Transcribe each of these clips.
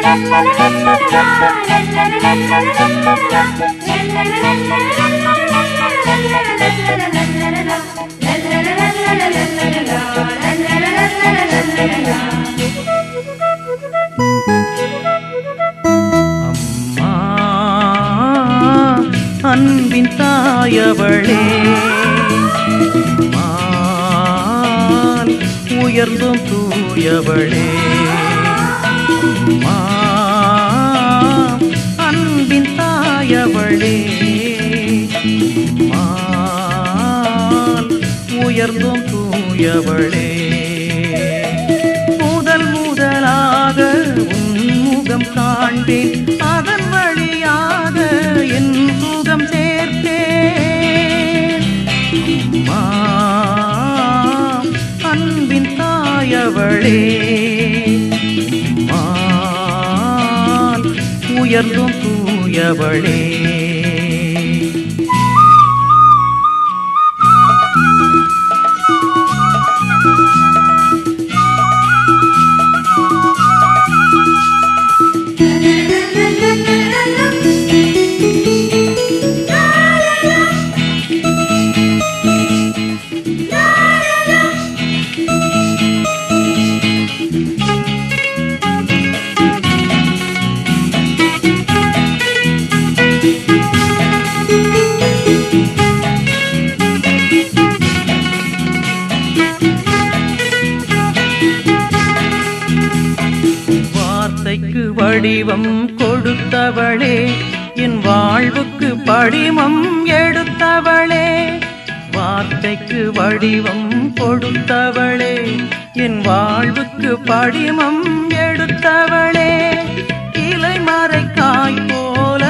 அம்மா அன்பின் தாயவளே மால் உயர்ந்தும் தூயவளே அம்மா அன்பின் தாயவளே மால் உயர்ந்தும் தூயவளே முதல் முதலாக உன்முகம் காண்பேன் அதன் வழியாக என் சுகம் சேர்த்தேன் அம்மா அன்பின் தாயவளே மால் உயர்ந்தும் தூயவளே வார்த்தைக்கு வடிவம் கொடுத்தவளே என் வாழ்வுக்கு படிமம் எடுத்தவளே வார்த்தைக்கு வடிவம் கொடுத்தவளே என் வாழ்வுக்கு படிமம் எடுத்தவளே இலை மறைக்காய் போல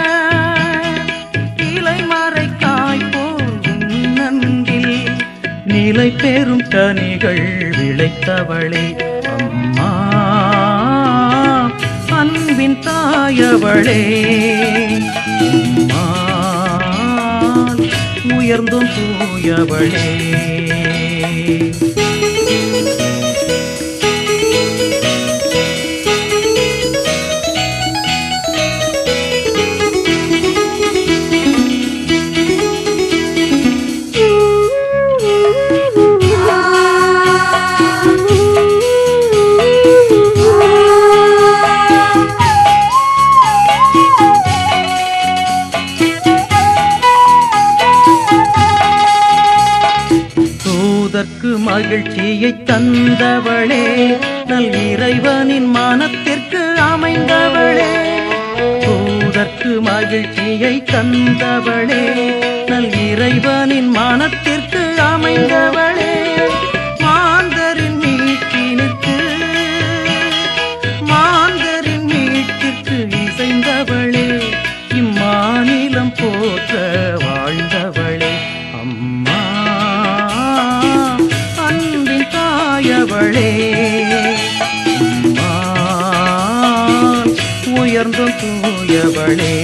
இலை மறைக்காய் போல் உன் அன்பில் நிலை பெறும் கனிகள் விளைத்தவளே அம்மா அன்பின் தாயவளே அம்மா உயர்ந்தும் தூயவளே தூதற்கு மகிழ்ச்சியை தந்தவளே நல் இறைவனின் மனத்திற்கு அமைந்தவளே தூதற்கு மகிழ்ச்சியை தந்தவளே நல் இறைவனின் மனத்திற்கு அமைந்தவளே மாந்தரின் மீட்பினுக்கு மாந்தரின் மீட்பிற்கு இசைந்தவளே இம்மாநிலம் போற்ற வாழ்ந்தவளே அம்மா அன்பின் தாயவளே அம்மா உயர்ந்தும் தூயவளே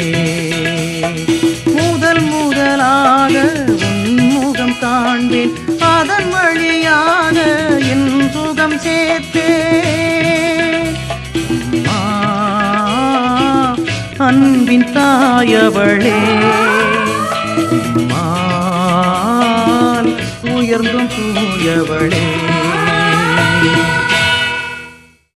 முதல் முதலாக உன்முகம் காண்பேன் அதன் வழியாக என் சுகம் சேர்த்தேன் அம்மா அன்பின் தாயவளே மால் உயர்ந்தும் தூயவளே